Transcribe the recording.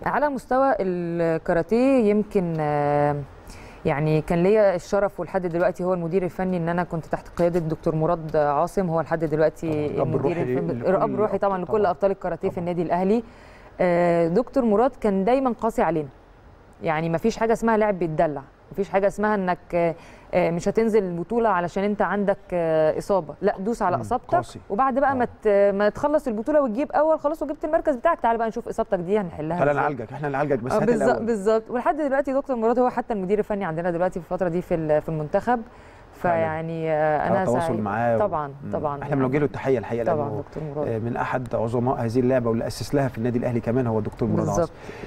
على مستوى الكاراتيه يمكن آه، يعني كان ليا الشرف ولحد دلوقتي هو المدير الفني ان انا كنت تحت قياده الدكتور مراد عاصم هو لحد دلوقتي طبعاً، الأب المدير الروحي الفني- لكل الاب الروحي طبعا لكل طبعاً. ابطال الكاراتيه في طبعاً. النادي الاهلي آه، دكتور مراد كان دايما قاسي علينا يعني ما فيش حاجه اسمها لعب بيتدلع ما فيش حاجه اسمها انك آه، آه، مش هتنزل البطوله علشان انت عندك آه، اصابه لا دوس على مم، اصابتك قاسي. وبعد بقى آه. ما ت- ما تخلص البطوله وتجيب اول خلاص وجبت المركز بتاعك تعال بقى نشوف اصابتك دي هنحلها تعالى إزاي. نعالجك احنا نعالجك بس آه، هات بالظبط الاول بالظبط ولحد دلوقتي دكتور مراد هو حتى المدير الفني عندنا دلوقتي في الفتره دي في ال- في المنتخب فيعني آه، على انا تواصل سعيد معاه و- طبعا مم. طبعا احنا بنوجه له التحيه الحقيقه طبعا لانه دكتور مراد آه، من احد عظماء هذه اللعبه واللي اسس لها في النادي الاهلي كمان هو الدكتور مراد عاصم بالظبط